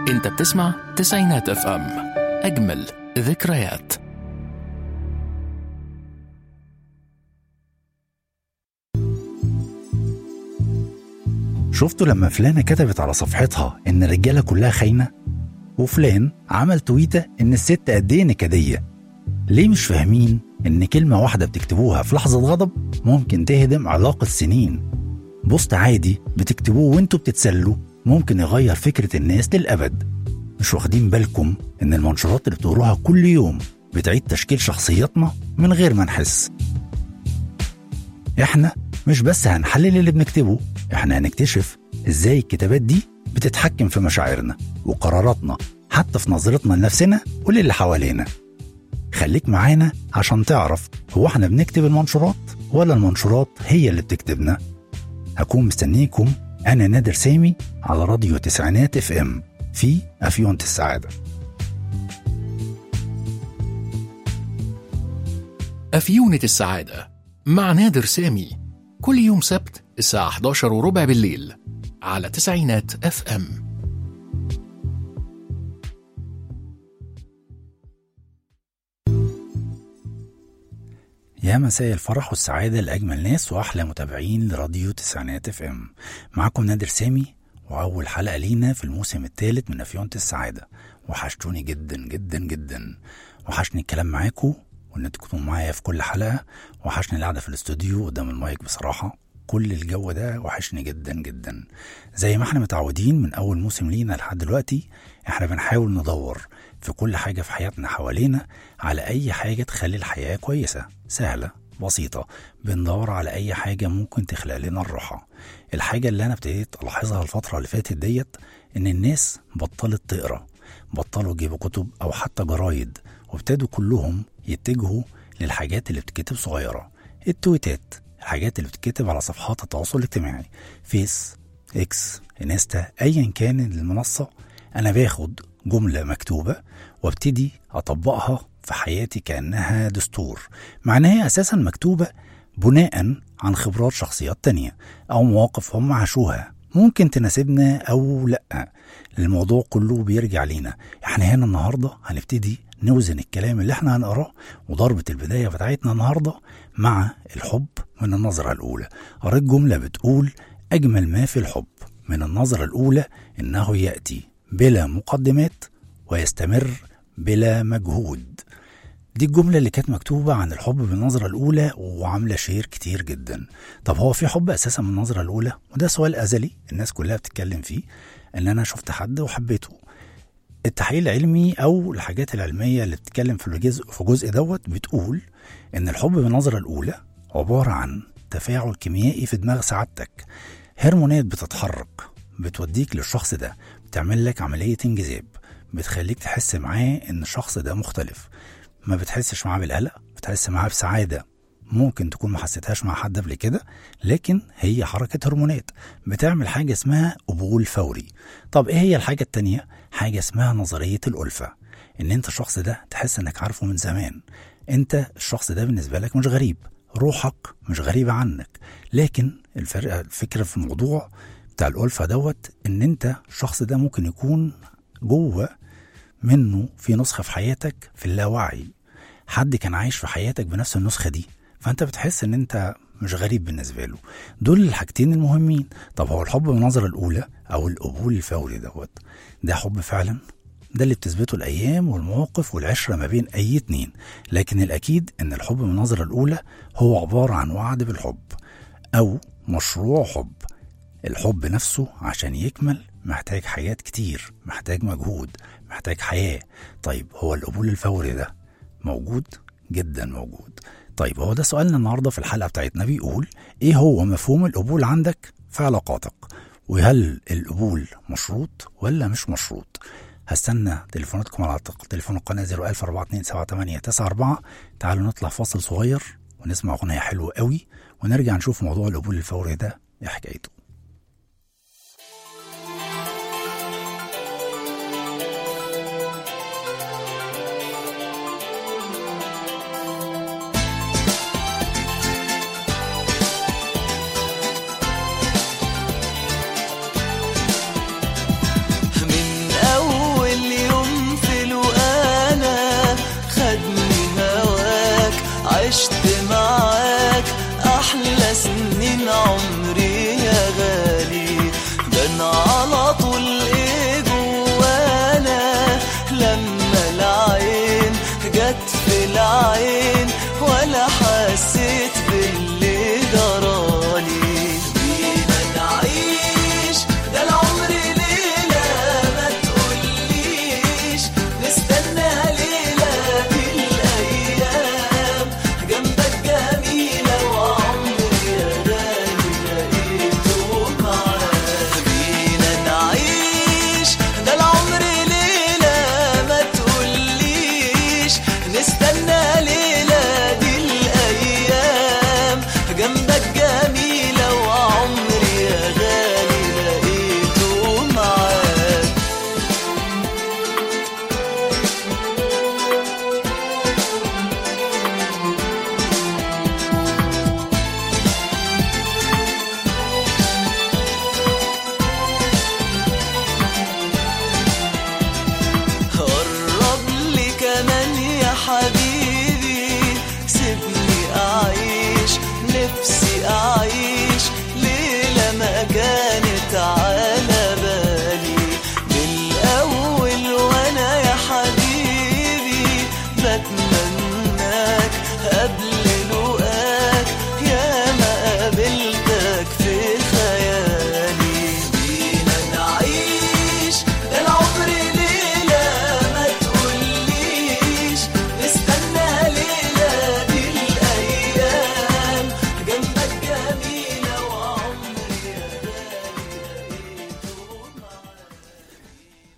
انت بتسمع تسعينات اف ام اجمل ذكريات شفتوا لما فلانة كتبت على صفحتها إن الرجالة كلها خاينة؟ وفلان عمل تويتة إن الست قد إيه نكدية. ليه مش فاهمين إن كلمة واحدة بتكتبوها في لحظة غضب ممكن تهدم علاقة سنين؟ بوست عادي بتكتبوه وانتوا بتتسلوا ممكن يغير فكرة الناس للأبد. مش واخدين بالكم إن المنشورات اللي بتقروها كل يوم بتعيد تشكيل شخصياتنا من غير ما نحس. احنا مش بس هنحلل اللي بنكتبه احنا هنكتشف ازاي الكتابات دي بتتحكم في مشاعرنا وقراراتنا حتى في نظرتنا لنفسنا وللي حوالينا خليك معانا عشان تعرف هو احنا بنكتب المنشورات ولا المنشورات هي اللي بتكتبنا هكون مستنيكم انا نادر سامي على راديو تسعينات اف ام في افيونت السعاده أفيونة السعادة مع نادر سامي كل يوم سبت الساعة 11 وربع بالليل على تسعينات اف ام يا مساء الفرح والسعادة لأجمل ناس وأحلى متابعين لراديو تسعينات اف ام معاكم نادر سامي وأول حلقة لينا في الموسم الثالث من أفيونة السعادة وحشتوني جدا جدا جدا وحشني الكلام معاكم وإن انتوا تكونوا معايا في كل حلقة وحشني القعدة في الاستوديو قدام المايك بصراحة كل الجو ده وحشني جدا جدا زي ما احنا متعودين من أول موسم لينا لحد دلوقتي احنا بنحاول ندور في كل حاجة في حياتنا حوالينا على أي حاجة تخلي الحياة كويسة سهلة بسيطة بندور على أي حاجة ممكن تخلق لنا الراحة الحاجة اللي أنا ابتديت ألاحظها الفترة اللي فاتت ديت إن الناس بطلت تقرا بطلوا يجيبوا كتب أو حتى جرايد وابتدوا كلهم يتجهوا للحاجات اللي بتتكتب صغيرة التويتات الحاجات اللي بتتكتب على صفحات التواصل الاجتماعي فيس اكس انستا ايا كان المنصة انا باخد جملة مكتوبة وابتدي اطبقها في حياتي كأنها دستور مع ان هي اساسا مكتوبة بناء عن خبرات شخصيات تانية او مواقف هم عاشوها ممكن تناسبنا او لا الموضوع كله بيرجع لينا احنا هنا النهارده هنبتدي نوزن الكلام اللي احنا هنقراه وضربة البداية بتاعتنا النهارده مع الحب من النظرة الأولى قريت جملة بتقول أجمل ما في الحب من النظرة الأولى إنه يأتي بلا مقدمات ويستمر بلا مجهود دي الجملة اللي كانت مكتوبة عن الحب بالنظرة الأولى وعاملة شير كتير جدا طب هو في حب أساسا من النظرة الأولى وده سؤال أزلي الناس كلها بتتكلم فيه إن أنا شفت حد وحبيته التحليل العلمي او الحاجات العلميه اللي بتتكلم في الجزء في جزء دوت بتقول ان الحب بالنظره الاولى عباره عن تفاعل كيميائي في دماغ سعادتك هرمونات بتتحرك بتوديك للشخص ده بتعمل لك عمليه انجذاب بتخليك تحس معاه ان الشخص ده مختلف ما بتحسش معاه بالقلق بتحس معاه بسعاده ممكن تكون ما حسيتهاش مع حد قبل كده لكن هي حركة هرمونات بتعمل حاجة اسمها قبول فوري طب ايه هي الحاجة التانية حاجة اسمها نظرية الألفة ان انت الشخص ده تحس انك عارفه من زمان انت الشخص ده بالنسبة لك مش غريب روحك مش غريبة عنك لكن الفرق الفكرة في الموضوع بتاع الألفة دوت ان انت الشخص ده ممكن يكون جوه منه في نسخة في حياتك في اللاوعي حد كان عايش في حياتك بنفس النسخة دي فانت بتحس ان انت مش غريب بالنسبه له دول الحاجتين المهمين طب هو الحب من النظره الاولى او القبول الفوري دوت ده حب فعلا ده اللي بتثبته الايام والمواقف والعشره ما بين اي اتنين لكن الاكيد ان الحب من النظره الاولى هو عباره عن وعد بالحب او مشروع حب الحب نفسه عشان يكمل محتاج حاجات كتير محتاج مجهود محتاج حياه طيب هو القبول الفوري ده موجود جدا موجود طيب هو ده سؤالنا النهارده في الحلقه بتاعتنا بيقول ايه هو مفهوم القبول عندك في علاقاتك وهل القبول مشروط ولا مش مشروط هستنى تليفوناتكم على تليفون القناه 014278894 تعالوا نطلع فاصل صغير ونسمع اغنيه حلوه قوي ونرجع نشوف موضوع القبول الفوري ده ايه حكايته من أول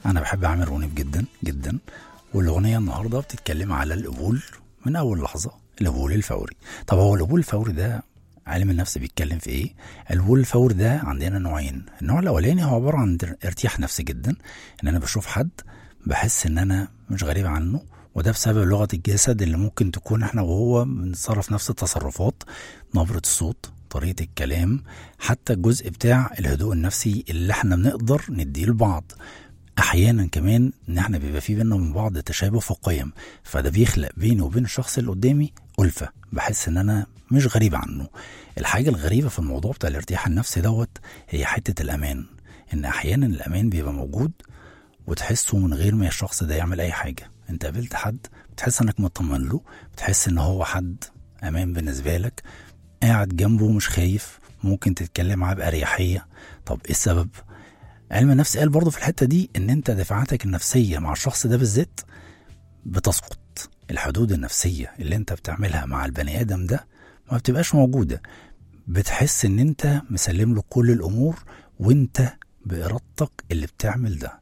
انا بحب عامر منيب جدا جدا والاغنيه النهارده بتتكلم على القبول من اول لحظه القبول الفوري طب هو القبول الفوري ده علم النفس بيتكلم في ايه القبول الفوري ده عندنا نوعين النوع الاولاني هو عباره عن ارتياح نفسي جدا ان انا بشوف حد بحس ان انا مش غريب عنه وده بسبب لغه الجسد اللي ممكن تكون احنا وهو بنتصرف نفس التصرفات نبره الصوت طريقه الكلام حتى الجزء بتاع الهدوء النفسي اللي احنا بنقدر نديه لبعض احيانا كمان ان احنا بيبقى في بينا من بعض تشابه في القيم فده بيخلق بيني وبين الشخص اللي قدامي ألفة بحس ان انا مش غريب عنه الحاجة الغريبة في الموضوع بتاع الارتياح النفسي دوت هي حتة الأمان إن أحيانا الأمان بيبقى موجود وتحسه من غير ما الشخص ده يعمل أي حاجة أنت قابلت حد بتحس إنك مطمن له بتحس إن هو حد أمان بالنسبة لك قاعد جنبه مش خايف ممكن تتكلم معاه بأريحية طب إيه السبب؟ علم النفس قال برضه في الحتة دي إن أنت دفاعاتك النفسية مع الشخص ده بالذات بتسقط الحدود النفسية اللي أنت بتعملها مع البني آدم ده ما بتبقاش موجودة بتحس ان انت مسلم له كل الامور وانت بارادتك اللي بتعمل ده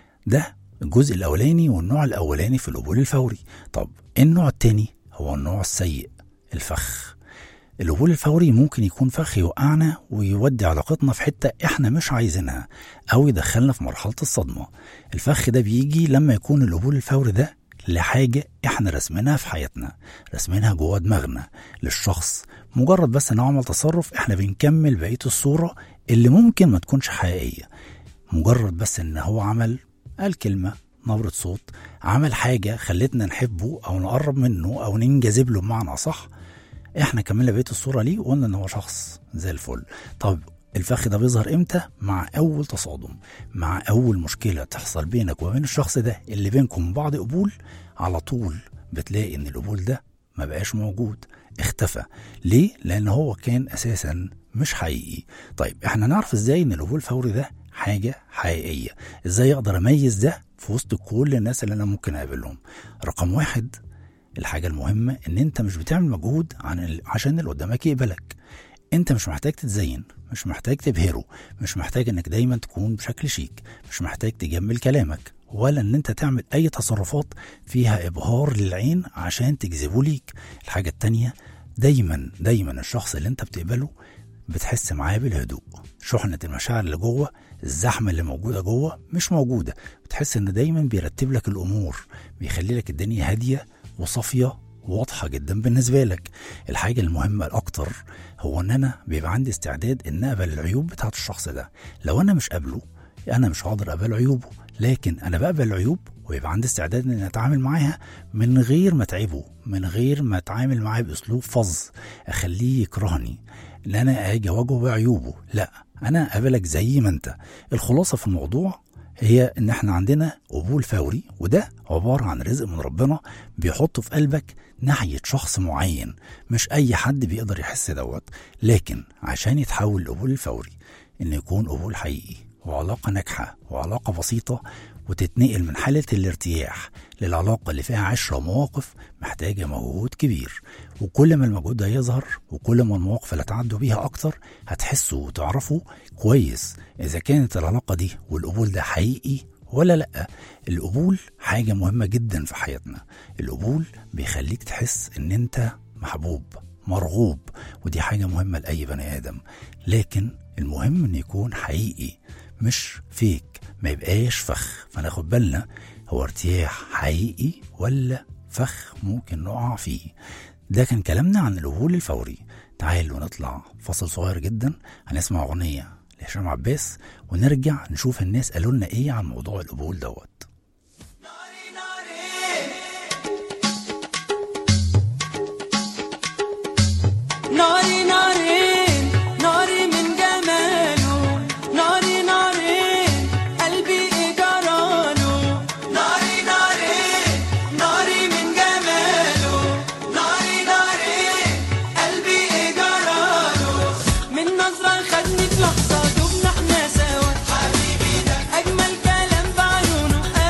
ده الجزء الاولاني والنوع الاولاني في القبول الفوري طب النوع التاني هو النوع السيء الفخ القبول الفوري ممكن يكون فخ يوقعنا ويودي علاقتنا في حتة احنا مش عايزينها او يدخلنا في مرحلة الصدمة الفخ ده بيجي لما يكون القبول الفوري ده لحاجة احنا رسمينها في حياتنا رسمينها جوه دماغنا للشخص مجرد بس ان هو عمل تصرف احنا بنكمل بقية الصورة اللي ممكن ما تكونش حقيقية مجرد بس ان هو عمل قال كلمة نبرة صوت عمل حاجة خلتنا نحبه او نقرب منه او ننجذب له بمعنى صح احنا كملنا بقية الصورة ليه وقلنا ان هو شخص زي الفل طب الفخ ده بيظهر امتى؟ مع أول تصادم مع أول مشكلة تحصل بينك وبين الشخص ده اللي بينكم بعض قبول على طول بتلاقي إن القبول ده ما بقاش موجود اختفى ليه؟ لأن هو كان أساسا مش حقيقي طيب احنا نعرف ازاي ان القبول الفوري ده حاجة حقيقية ازاي اقدر اميز ده في وسط كل الناس اللي انا ممكن اقابلهم رقم واحد الحاجة المهمة ان انت مش بتعمل مجهود عن عشان اللي قدامك يقبلك انت مش محتاج تتزين مش محتاج تبهره مش محتاج انك دايما تكون بشكل شيك مش محتاج تجمل كلامك ولا ان انت تعمل اي تصرفات فيها ابهار للعين عشان تجذبه ليك الحاجة التانية دايما دايما الشخص اللي انت بتقبله بتحس معاه بالهدوء شحنة المشاعر اللي جوه الزحمة اللي موجودة جوه مش موجودة بتحس ان دايما بيرتب لك الامور بيخلي لك الدنيا هادية وصافية واضحة جدا بالنسبة لك الحاجة المهمة الأكتر هو إن أنا بيبقى عندي استعداد إن أقبل العيوب بتاعت الشخص ده لو أنا مش قابله أنا مش هقدر أقبل عيوبه لكن أنا بقبل العيوب ويبقى عندي استعداد إن أتعامل معاها من غير ما أتعبه من غير ما أتعامل معاه بأسلوب فظ أخليه يكرهني إن أنا أجي أواجهه بعيوبه لا أنا أقبلك زي ما أنت الخلاصة في الموضوع هي ان احنا عندنا قبول فوري وده عبارة عن رزق من ربنا بيحطه في قلبك ناحية شخص معين مش اي حد بيقدر يحس دوت لكن عشان يتحول القبول الفوري ان يكون قبول حقيقي وعلاقة ناجحة وعلاقة بسيطة وتتنقل من حالة الارتياح للعلاقة اللي فيها عشرة ومواقف محتاجة مجهود كبير وكل ما المجهود ده يظهر وكل ما المواقف اللي تعدوا بيها أكتر هتحسوا وتعرفوا كويس إذا كانت العلاقة دي والقبول ده حقيقي ولا لأ القبول حاجة مهمة جدا في حياتنا القبول بيخليك تحس إن أنت محبوب مرغوب ودي حاجة مهمة لأي بني آدم لكن المهم إن يكون حقيقي مش فيك ما يبقاش فخ فناخد بالنا هو ارتياح حقيقي ولا فخ ممكن نقع فيه ده كان كلامنا عن القبول الفوري تعالوا نطلع فصل صغير جدا هنسمع أغنية لهشام عباس ونرجع نشوف الناس قالوا لنا ايه عن موضوع القبول دوت ناري ناري ناري من جماله ناري ناري قلبي إجراله ناري ناري ناري من جماله ناري ناري قلبي إجراله من نظرة خدني في لحظة دبنا احنا سوا حبيبي ده أجمل كلام بعيونه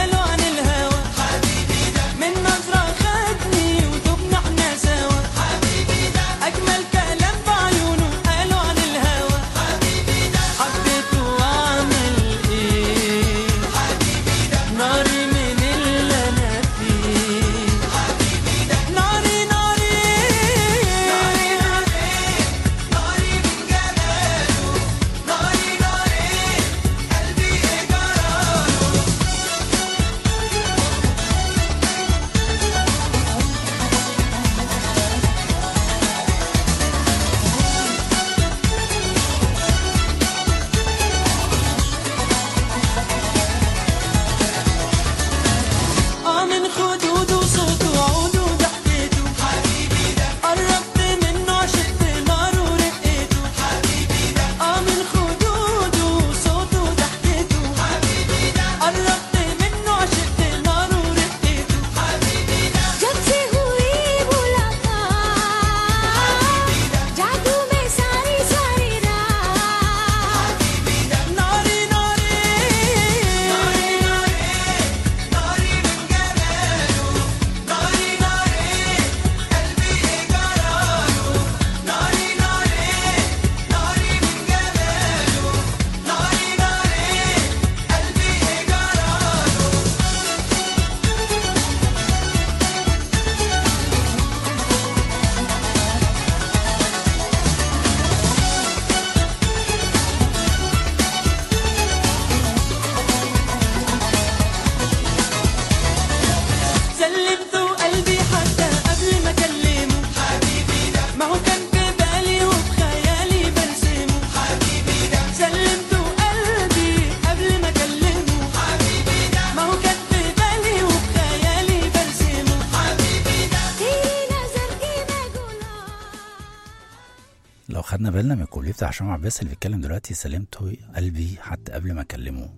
خدنا بالنا من الكوبليه بتاع هشام عباس اللي بيتكلم دلوقتي سلمت قلبي حتى قبل ما اكلمه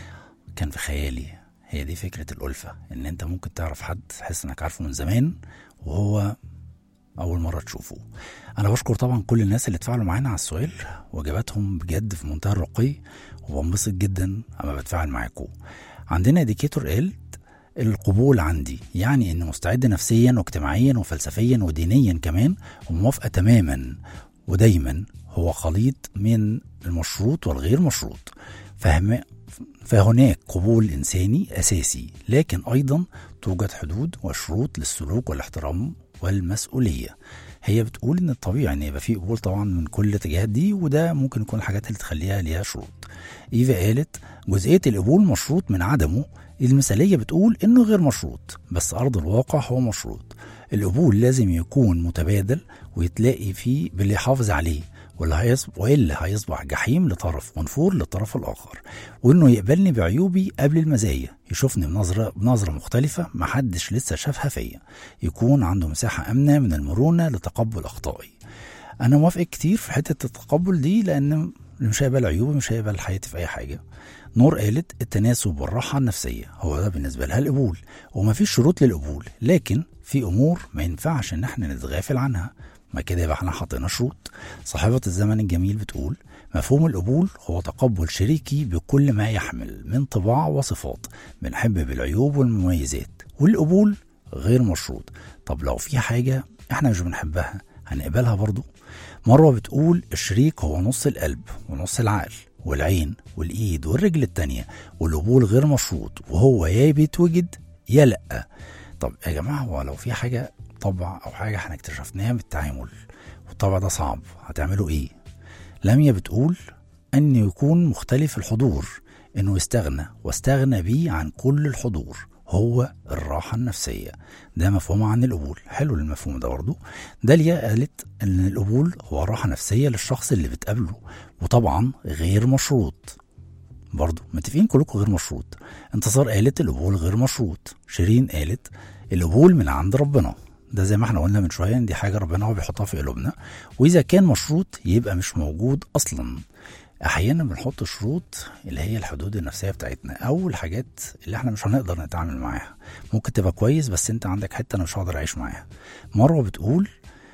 كان في خيالي هي دي فكرة الألفة إن أنت ممكن تعرف حد تحس إنك عارفه من زمان وهو أول مرة تشوفه أنا بشكر طبعا كل الناس اللي اتفاعلوا معانا على السؤال وإجاباتهم بجد في منتهى الرقي وبنبسط جدا أما بتفاعل معاكم عندنا ديكيتور قال القبول عندي يعني إني مستعد نفسيا واجتماعيا وفلسفيا ودينيا كمان وموافقة تماما ودايما هو خليط من المشروط والغير مشروط فهم فهناك قبول إنساني أساسي لكن أيضا توجد حدود وشروط للسلوك والاحترام والمسؤولية هي بتقول إن الطبيعي إن يبقى في قبول طبعا من كل الاتجاهات دي وده ممكن يكون الحاجات اللي تخليها ليها شروط إيفا قالت جزئية القبول مشروط من عدمه المثالية بتقول إنه غير مشروط بس أرض الواقع هو مشروط القبول لازم يكون متبادل ويتلاقي فيه باللي يحافظ عليه واللي هيصبح والا هيصبح جحيم لطرف ونفور للطرف الاخر وانه يقبلني بعيوبي قبل المزايا يشوفني بنظره بنظره مختلفه محدش لسه شافها فيا يكون عنده مساحه امنه من المرونه لتقبل اخطائي انا موافق كتير في حته التقبل دي لان اللي مش هيقبل عيوبي مش هيقبل حياتي في اي حاجه نور قالت التناسب والراحة النفسية هو ده بالنسبة لها القبول ومفيش شروط للقبول لكن في أمور ما ينفعش إن احنا نتغافل عنها ما كده يبقى احنا حطينا شروط صاحبة الزمن الجميل بتقول مفهوم القبول هو تقبل شريكي بكل ما يحمل من طباع وصفات بنحب بالعيوب والمميزات والقبول غير مشروط طب لو في حاجة احنا مش بنحبها هنقبلها برضو مروة بتقول الشريك هو نص القلب ونص العقل والعين والإيد والرجل التانية والقبول غير مشروط وهو يا بيتوجد يا لأ طب يا جماعة هو لو في حاجة طبع أو حاجة احنا اكتشفناها بالتعامل والطبع ده صعب هتعملوا ايه؟ لميا بتقول أن يكون مختلف الحضور إنه يستغنى واستغنى بيه عن كل الحضور هو الراحة النفسية ده مفهوم عن القبول حلو المفهوم ده برضه داليا قالت ان القبول هو راحة نفسية للشخص اللي بتقابله وطبعا غير مشروط برضه متفقين كلكم غير مشروط انتصار قالت القبول غير مشروط شيرين قالت القبول من عند ربنا ده زي ما احنا قلنا من شويه ان دي حاجه ربنا هو بيحطها في قلوبنا واذا كان مشروط يبقى مش موجود اصلا احيانا بنحط شروط اللي هي الحدود النفسيه بتاعتنا او الحاجات اللي احنا مش هنقدر نتعامل معاها ممكن تبقى كويس بس انت عندك حته انا مش هقدر اعيش معاها مروه بتقول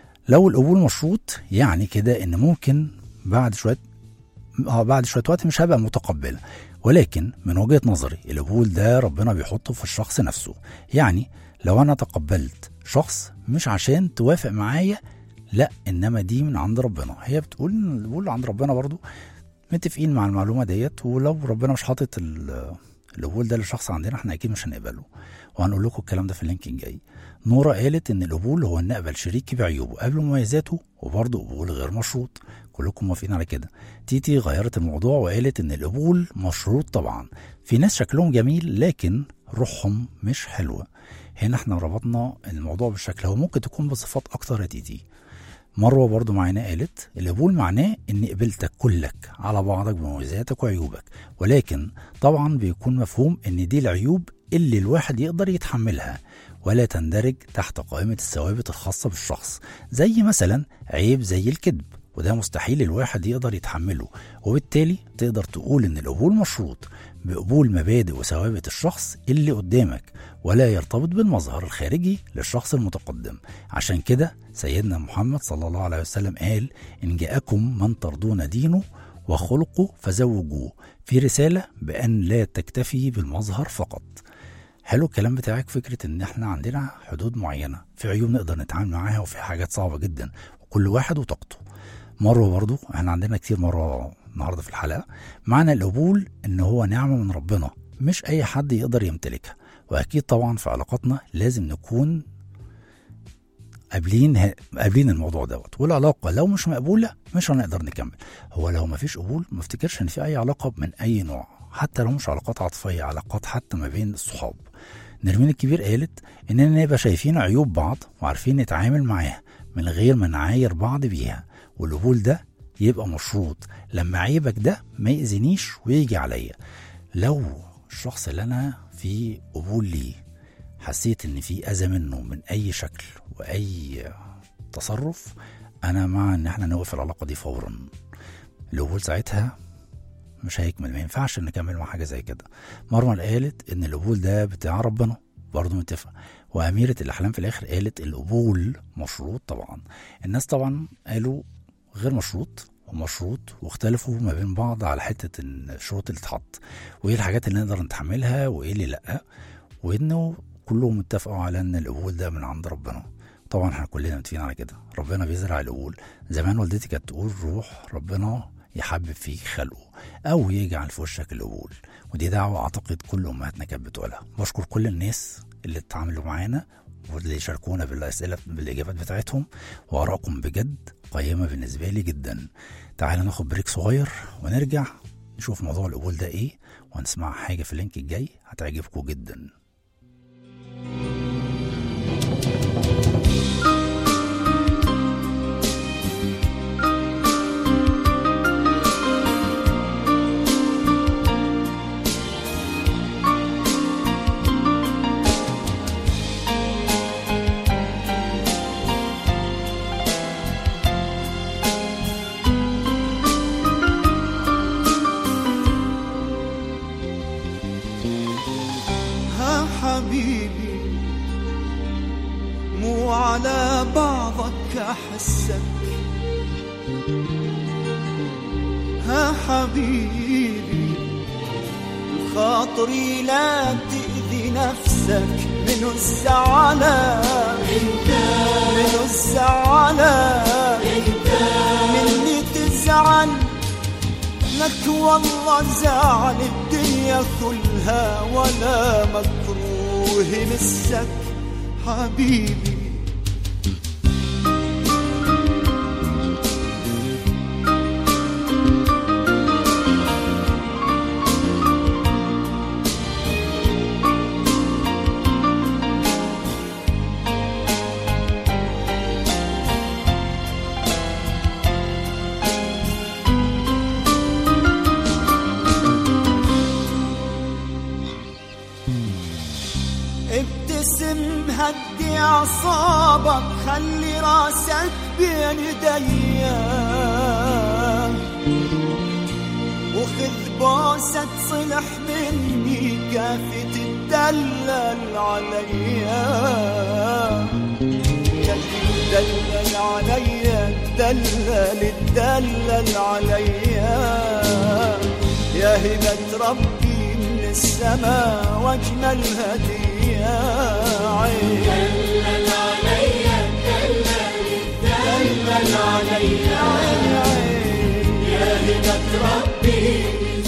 لو القبول مشروط يعني كده ان ممكن بعد شويه اه بعد شويه وقت مش هبقى متقبله ولكن من وجهه نظري القبول ده ربنا بيحطه في الشخص نفسه يعني لو انا تقبلت شخص مش عشان توافق معايا لا انما دي من عند ربنا هي بتقول ان القبول عند ربنا برضو متفقين مع المعلومه ديت ولو ربنا مش حاطط ال- القبول ده للشخص عندنا احنا اكيد مش هنقبله وهنقول لكم الكلام ده في اللينك الجاي نورا قالت ان القبول هو ان اقبل شريكي بعيوبه قبل مميزاته وبرضه قبول غير مشروط كلكم موافقين على كده تيتي غيرت الموضوع وقالت ان القبول مشروط طبعا في ناس شكلهم جميل لكن روحهم مش حلوه هنا احنا ربطنا الموضوع بالشكل هو ممكن تكون بصفات اكتر يا تيتي مروه برضو معانا قالت القبول معناه اني قبلتك كلك على بعضك بمميزاتك وعيوبك ولكن طبعا بيكون مفهوم ان دي العيوب اللي الواحد يقدر يتحملها ولا تندرج تحت قائمة الثوابت الخاصة بالشخص زي مثلا عيب زي الكذب وده مستحيل الواحد يقدر يتحمله وبالتالي تقدر تقول ان القبول مشروط بقبول مبادئ وثوابت الشخص اللي قدامك ولا يرتبط بالمظهر الخارجي للشخص المتقدم عشان كده سيدنا محمد صلى الله عليه وسلم قال إن جاءكم من ترضون دينه وخلقه فزوجوه في رسالة بأن لا تكتفي بالمظهر فقط حلو الكلام بتاعك فكرة ان احنا عندنا حدود معينة في عيوب نقدر نتعامل معاها وفي حاجات صعبة جدا وكل واحد وطاقته مرة برضو احنا عندنا كتير مرة النهاردة في الحلقة معنى القبول ان هو نعمة من ربنا مش اي حد يقدر يمتلكها واكيد طبعا في علاقاتنا لازم نكون قابلين قابلين الموضوع دوت والعلاقه لو مش مقبوله مش هنقدر نكمل هو لو ما فيش قبول ما افتكرش ان في اي علاقه من اي نوع حتى لو مش علاقات عاطفيه علاقات حتى ما بين الصحاب نرمين الكبير قالت اننا نبقى شايفين عيوب بعض وعارفين نتعامل معاها من غير ما نعاير بعض بيها والقبول ده يبقى مشروط لما عيبك ده ما يأذينيش ويجي عليا لو الشخص اللي انا في قبول ليه حسيت ان في اذى منه من اي شكل واي تصرف انا مع ان احنا نوقف العلاقه دي فورا القبول ساعتها مش هيكمل ما ينفعش نكمل مع حاجه زي كده مرمى قالت ان القبول ده بتاع ربنا برضه متفق وأميرة الأحلام في الآخر قالت القبول مشروط طبعا الناس طبعا قالوا غير مشروط ومشروط واختلفوا ما بين بعض على حتة إن الشروط اللي اتحط وإيه الحاجات اللي نقدر نتحملها وإيه اللي لأ وإنه كلهم اتفقوا على إن القبول ده من عند ربنا طبعا احنا كلنا متفقين على كده ربنا بيزرع القبول زمان والدتي كانت تقول روح ربنا يحبب فيك خلقه او يجعل في وشك القبول ودي دعوه اعتقد كل امهاتنا كانت بتقولها بشكر كل الناس اللي اتعاملوا معانا واللي شاركونا بالاسئله بالاجابات بتاعتهم وارائكم بجد قيمه بالنسبه لي جدا تعالوا ناخد بريك صغير ونرجع نشوف موضوع القبول ده ايه ونسمع حاجه في اللينك الجاي هتعجبكم جدا ها حبيبي مو على بعضك أحسك ها حبيبي خاطري لا تأذي نفسك من الزعلان من الزعلان مني تزعل لك والله زعل الدنيا كلها ولا مكروه مسك حبيبي ابتسم هدي اعصابك خلي راسك بين ايديا وخذ بوسة صلح مني كافي تدلل عليا تدلل عليا تدلل تدلل عليا يا هبة ربي من السماء واجمل هدية عين دلل عليا دلل عليا عين عين يا هبة ربي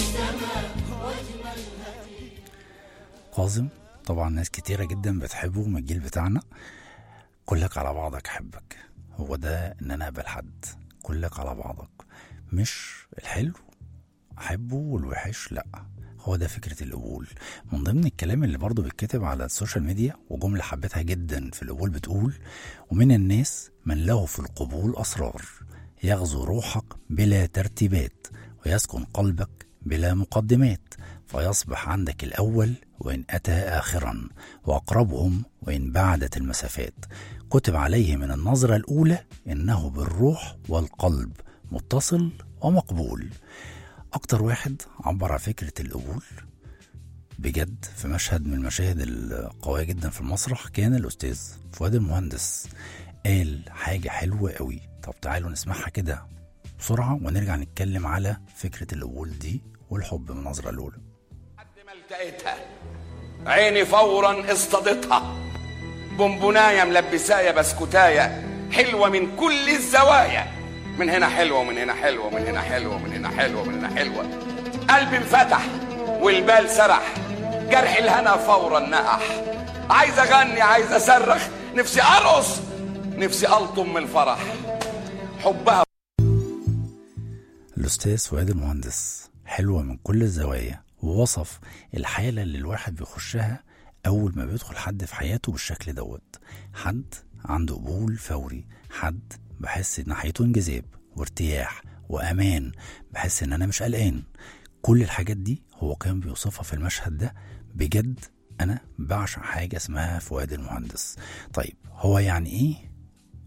كاظم طبعا ناس كتيرة جدا بتحبه من الجيل بتاعنا كلك على بعضك احبك هو ده ان انا اقبل حد كلك على بعضك مش الحلو احبه والوحش لا هو ده فكرة القبول من ضمن الكلام اللي برضه بيتكتب على السوشيال ميديا وجملة حبيتها جدا في القبول بتقول ومن الناس من له في القبول أسرار يغزو روحك بلا ترتيبات ويسكن قلبك بلا مقدمات فيصبح عندك الأول وإن أتى آخرا وأقربهم وإن بعدت المسافات كتب عليه من النظرة الأولى إنه بالروح والقلب متصل ومقبول أكتر واحد عبر عن فكرة القبول بجد في مشهد من المشاهد القوية جدا في المسرح كان الأستاذ فؤاد المهندس قال حاجة حلوة قوي طب تعالوا نسمعها كده بسرعة ونرجع نتكلم على فكرة القبول دي والحب من النظرة الأولى لحد ما التقيتها عيني فورا اصطادتها بونبونايه ملبسايه بسكوتايه حلوه من كل الزوايا من هنا حلوه ومن هنا حلوه ومن هنا حلوه ومن هنا حلوه ومن هنا حلوه قلبي انفتح والبال سرح جرح الهنا فورا نقح عايز اغني عايز اصرخ نفسي ارقص نفسي الطم من الفرح حبها الأستاذ فؤاد المهندس حلوة من كل الزوايا ووصف الحالة اللي الواحد بيخشها أول ما بيدخل حد في حياته بالشكل دوت حد عنده قبول فوري حد بحس ناحيته انجذاب وارتياح وأمان بحس إن أنا مش قلقان كل الحاجات دي هو كان بيوصفها في المشهد ده بجد أنا بعشق حاجة اسمها فؤاد المهندس طيب هو يعني إيه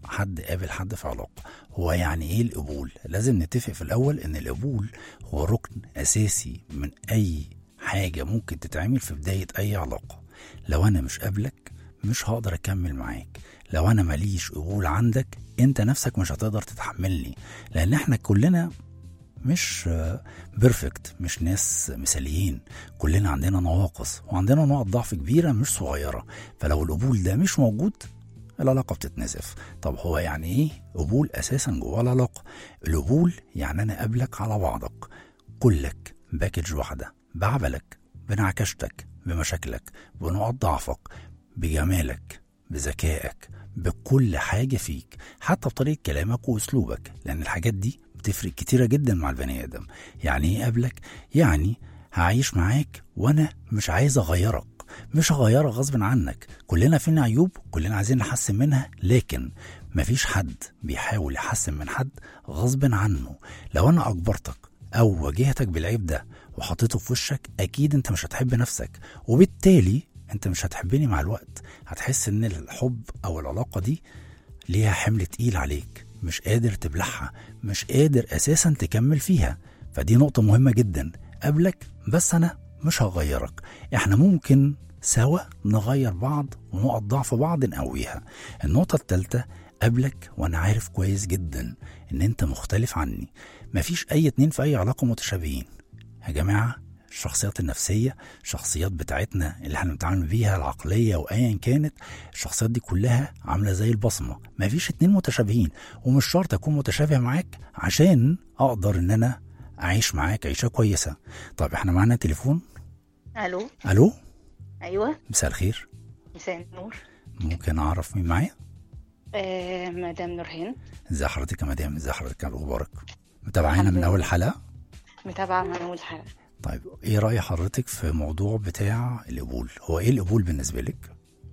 حد قابل حد في علاقة هو يعني ايه القبول لازم نتفق في الاول ان القبول هو ركن اساسي من اي حاجة ممكن تتعمل في بداية اي علاقة لو انا مش قابلك مش هقدر اكمل معاك لو انا ماليش قبول عندك انت نفسك مش هتقدر تتحملني لان احنا كلنا مش بيرفكت مش ناس مثاليين كلنا عندنا نواقص وعندنا نقط ضعف كبيره مش صغيره فلو القبول ده مش موجود العلاقة بتتنزف طب هو يعني ايه قبول اساسا جوه العلاقة القبول يعني انا قابلك على بعضك كلك باكج واحدة بعملك بنعكشتك بمشاكلك بنقط ضعفك بجمالك بذكائك بكل حاجة فيك حتى بطريقة كلامك وأسلوبك لأن الحاجات دي بتفرق كتيرة جدا مع البني آدم يعني إيه قبلك؟ يعني هعيش معاك وأنا مش عايز أغيرك مش هغيرك غصب عنك كلنا فينا عيوب كلنا عايزين نحسن منها لكن مفيش حد بيحاول يحسن من حد غصب عنه لو أنا أجبرتك أو واجهتك بالعيب ده وحطيته في وشك أكيد أنت مش هتحب نفسك وبالتالي انت مش هتحبني مع الوقت هتحس ان الحب او العلاقه دي ليها حمل تقيل عليك مش قادر تبلعها مش قادر اساسا تكمل فيها فدي نقطه مهمه جدا قبلك بس انا مش هغيرك احنا ممكن سوا نغير بعض ونقط ضعف بعض نقويها النقطه الثالثه قبلك وانا عارف كويس جدا ان انت مختلف عني مفيش اي اتنين في اي علاقه متشابهين يا جماعه الشخصيات النفسية الشخصيات بتاعتنا اللي احنا بنتعامل بيها العقلية وأيا كانت الشخصيات دي كلها عاملة زي البصمة مفيش اتنين متشابهين ومش شرط أكون متشابه معاك عشان أقدر إن أنا أعيش معاك عيشة كويسة طب احنا معانا تليفون الو ألو ايوه مساء الخير مساء النور ممكن أعرف مين معايا آه مدام نورهان ازي حضرتك يا مدام ازي حضرتك كان أخبارك متابعانا الحمد من لله. أول حلقة متابعه من اول حلقه طيب ايه رأي حضرتك في موضوع بتاع القبول هو ايه القبول بالنسبة لك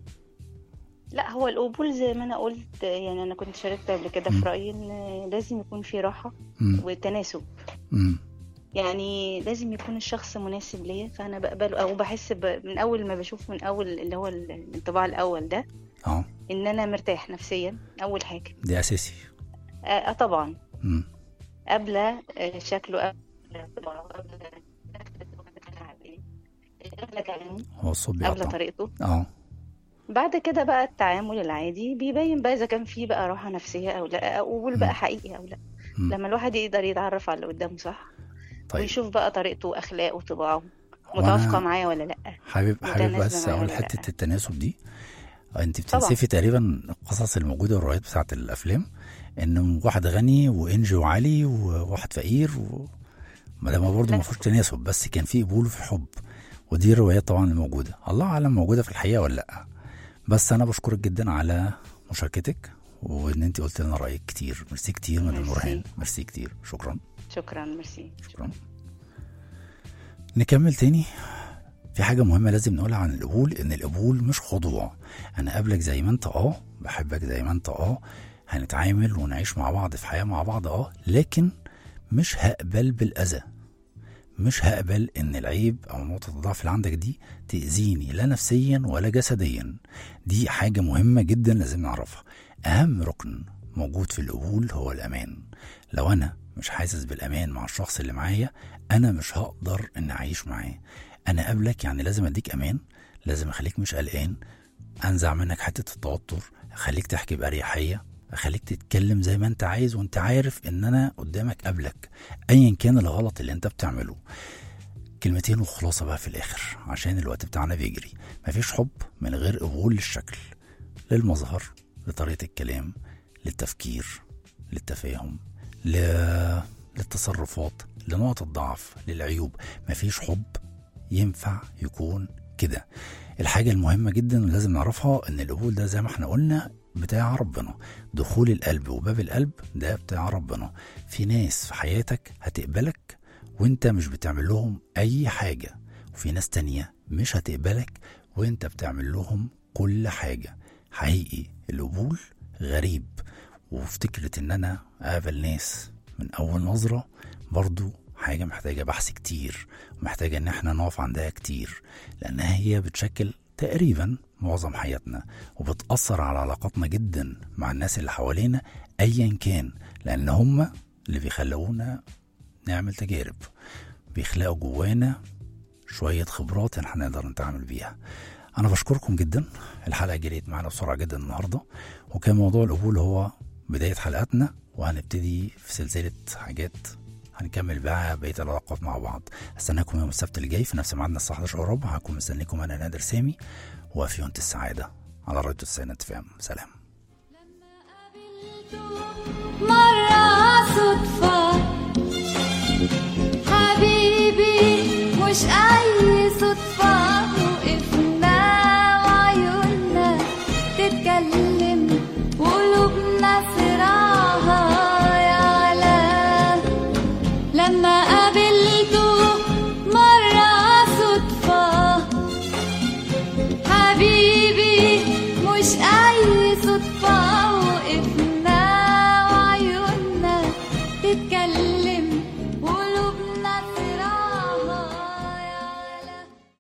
لا هو القبول زي ما انا قلت يعني انا كنت شاركت قبل كده مم. في رايي ان لازم يكون في راحه مم. وتناسب مم. يعني لازم يكون الشخص مناسب ليا فانا بقبله او بحس ب... من اول ما بشوف من اول اللي هو ال- الانطباع الاول ده اه ان انا مرتاح نفسيا اول حاجه دي أساسي اه آه طبعا مم. قبل آه، شكله قبل طباعه قبل قبل كلامه هو الصوت قبل بيقطع طريقته اه بعد كده بقى التعامل العادي بيبين بقى اذا كان في بقى راحه نفسيه او لا او قبول بقى مم. حقيقي او لا مم. لما الواحد يقدر يتعرف على اللي قدامه صح طيب ويشوف بقى طريقته واخلاقه وطباعه هو متوافقه أنا معايا ولا لا حابب حابب متناسبة بس معايا اقول ولا حته لأ؟ التناسب دي انت طبعا. بتنسفي تقريبا القصص الموجوده والروايات بتاعت الافلام ان واحد غني وانجي وعلي وواحد فقير و... ما ده برضه لا. ما فيهوش تناسب بس كان في قبول وفي حب ودي الروايات طبعا الموجوده الله اعلم موجوده في الحقيقه ولا لا بس انا بشكرك جدا على مشاركتك وان انت قلت لنا رايك كتير ميرسي كتير مدام ميرسي. نورهان ميرسي كتير شكرا شكرا ميرسي شكرا نكمل تاني في حاجة مهمة لازم نقولها عن القبول إن القبول مش خضوع أنا قابلك زي ما أنت أه بحبك زي ما أنت أه هنتعامل ونعيش مع بعض في حياة مع بعض أه لكن مش هقبل بالأذى مش هقبل إن العيب أو نقطة الضعف اللي عندك دي تأذيني لا نفسيا ولا جسديا دي حاجة مهمة جدا لازم نعرفها أهم ركن موجود في القبول هو الأمان لو أنا مش حاسس بالأمان مع الشخص اللي معايا أنا مش هقدر إن أعيش معاه أنا قبلك يعني لازم أديك أمان لازم أخليك مش قلقان أنزع منك حتة التوتر أخليك تحكي بأريحية أخليك تتكلم زي ما أنت عايز وأنت عارف إن أنا قدامك قبلك أيا كان الغلط اللي أنت بتعمله كلمتين وخلاصة بقى في الآخر عشان الوقت بتاعنا بيجري مفيش حب من غير قبول للشكل للمظهر لطريقة الكلام للتفكير للتفاهم ل... للتصرفات لنقط الضعف للعيوب مفيش حب ينفع يكون كده الحاجة المهمة جدا ولازم نعرفها ان القبول ده زي ما احنا قلنا بتاع ربنا دخول القلب وباب القلب ده بتاع ربنا في ناس في حياتك هتقبلك وانت مش بتعمل لهم اي حاجة وفي ناس تانية مش هتقبلك وانت بتعمل لهم كل حاجة حقيقي القبول غريب وفي فكرة ان انا اقابل ناس من اول نظرة برضو حاجة محتاجة بحث كتير ومحتاجة ان احنا نقف عندها كتير لانها هي بتشكل تقريبا معظم حياتنا وبتأثر على علاقاتنا جدا مع الناس اللي حوالينا أيا كان لأن هم اللي بيخلونا نعمل تجارب بيخلقوا جوانا شوية خبرات إن احنا نقدر نتعامل بيها أنا بشكركم جدا الحلقة جريت معانا بسرعة جدا النهاردة وكان موضوع القبول هو بداية حلقاتنا وهنبتدي في سلسلة حاجات هنكمل بقى بقية العلاقات مع بعض استناكم يوم السبت اللي جاي في نفس ميعادنا الساعة 11 وربع هكون مستنيكم أنا نادر سامي وفي السعادة على راديو التسعينات فام سلام مرة صدفة حبيبي مش أي